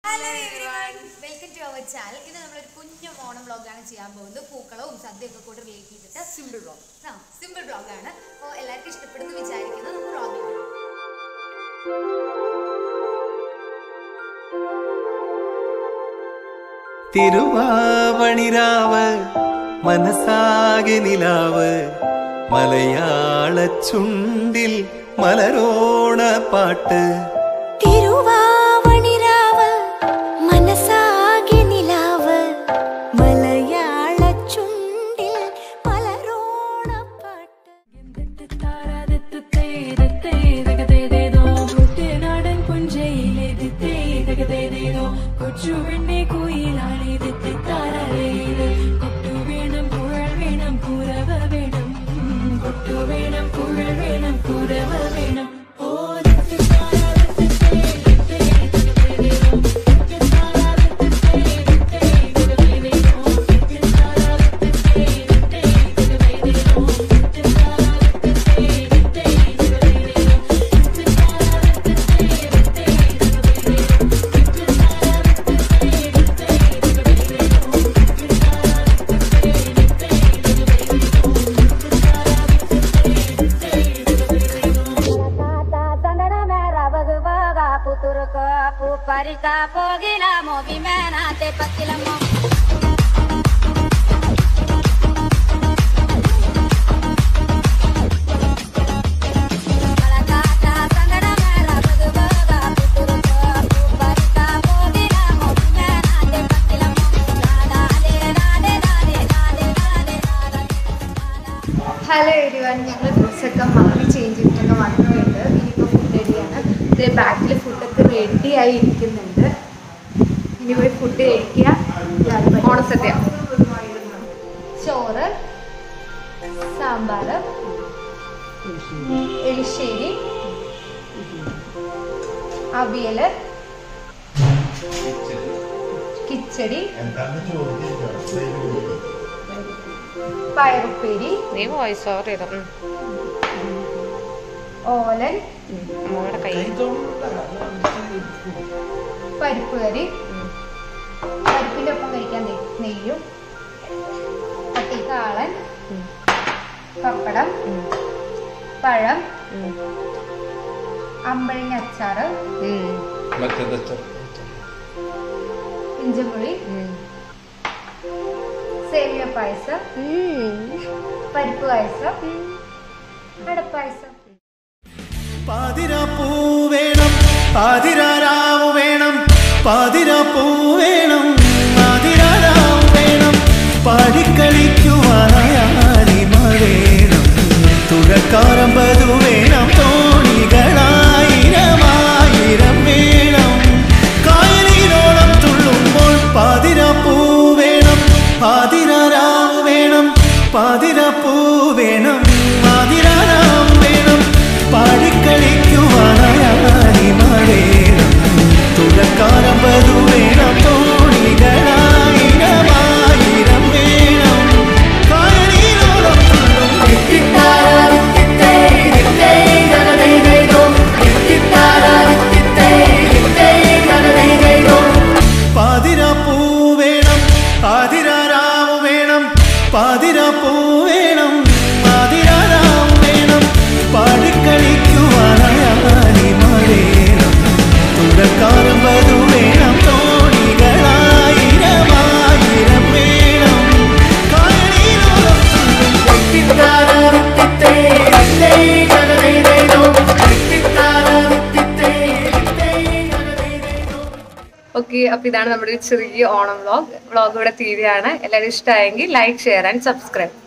Hello everyone welcome to our channel ഇന്ന് നമ്മളൊരു കുഞ്ഞു ഓണം വ്ളോഗാണ് ചെയ്യാൻ പോകുന്നത് പൂക്കളവും സദ്യയൊക്കെ കൂടെ റിലേറ്റ് ചെയ്തിട്ട് സിമ്പിൾ വ്ളോഗ് ആ സിമ്പിൾ വ്ളോഗാണ് അപ്പോൾ എല്ലാവർക്കും ഇഷ്ടപ്പെടുന്നു വിചാരിക്കുന്നു നമുക്ക് വ്ളോഗ് തിരുവാവണിരാവ് മനസ്സാകെ നിലാവ് മലയാള ചുണ്ടിൽ മലരോണ പാട്ട് തിരുവാവണിരാവ് മനസ്സാകെ നിലാവ് മലയാള ചുണ്ടിൽ മലരോണപ്പാട്ട് കൊച്ചുവെണ്ണെ കുയിലാളി താരേത് കൊട്ടു വേണം കുഴൽ വേണം കുരവ വേണം കൊട്ടു വേണം കുഴൽ വേണം കുരവ വേണം ഓ Parika pogila movimena te pakilamo hello everyone ഞങ്ങൾ ഡ്രസ്സൊക്കെ മാറി ചേഞ്ച് ചെയ്തിട്ടൊക്കെ വന്നിട്ടുണ്ട് ഇനിയിപ്പോൾ ഫുഡ് റെഡിയാണ് ഇത് ബാക്കിൽ ഫുഡൊക്കെ റെഡി ആയി ഇരിക്കുന്നുണ്ട് ഇനി പോയി ഫുഡ് കഴിക്കുക ഓണസദ്യ ചോറ് സാമ്പാർ എലിശ്ശേരി അവിയല് കിച്ചടി പയറുപ്പേരി നീ വോയിസ് ഓവർ ചെയ്തോ ഉം. ഓലൻ മോളുടെ കൈ പരിപ്പ് കറി പരിപ്പിന്റെ ഒപ്പം കഴിക്കാൻ നെയ്- നെയ്യും പട്ടിക്കാളൻ പപ്പടം പഴം അമ്പഴങ്ങ അച്ചാറ് ഇഞ്ചമുളി സേമിയ പായസം പരിപ്പ് പായസം അടപ്പായസം പാതിരാപ്പൂ വേണം പാതിരാരാവ് വേണം പാതിരാപ്പൂ വേണം പാതിരാരാവ് വേണം പാടിക്കളിക്കുവാനായാലിമ വേണം തുഴക്കാരമ്പതു വേണം തോണികളായിരമായിരം വേണം കായലിനോളം തുള്ളുമ്പോൾ പാതിരാപ്പൂ വേണം പാതിരാരാവ് വേണം പാതിരാപ്പൂ വേണം പാതിരാരാവ് വേണം പാടിക്കളിക്കുവാനായാലിമ വേണം തുഴക്കാരമ്പതു വേണം തോണികളായിരമായിരം വേണം കായലിനോളം തുള്ളും പാതിരാപ്പൂ വേണം പാതിരാരാവ് വേണം പാതിരാപ്പൂ വേണം പാതിരാരാവ് വേണം പാടിക്കളിക്കുവാനായാലിമ വേണം തുടക്കാരം വധു വേണം തോണികളായിരമായിരം വേണം കായലിനോളം തുള്ളും ഓക്കെ അപ്പൊ ഇതാണ് നമ്മുടെ ഒരു ചെറിയ ഓണം വ്ളോഗ് വ്ളോഗ് ഇവിടെ തീരുകയാണ് എല്ലാവരും ഇഷ്ടമായെങ്കിൽ ലൈക്ക് ഷെയർ ആൻഡ് സബ്സ്ക്രൈബ്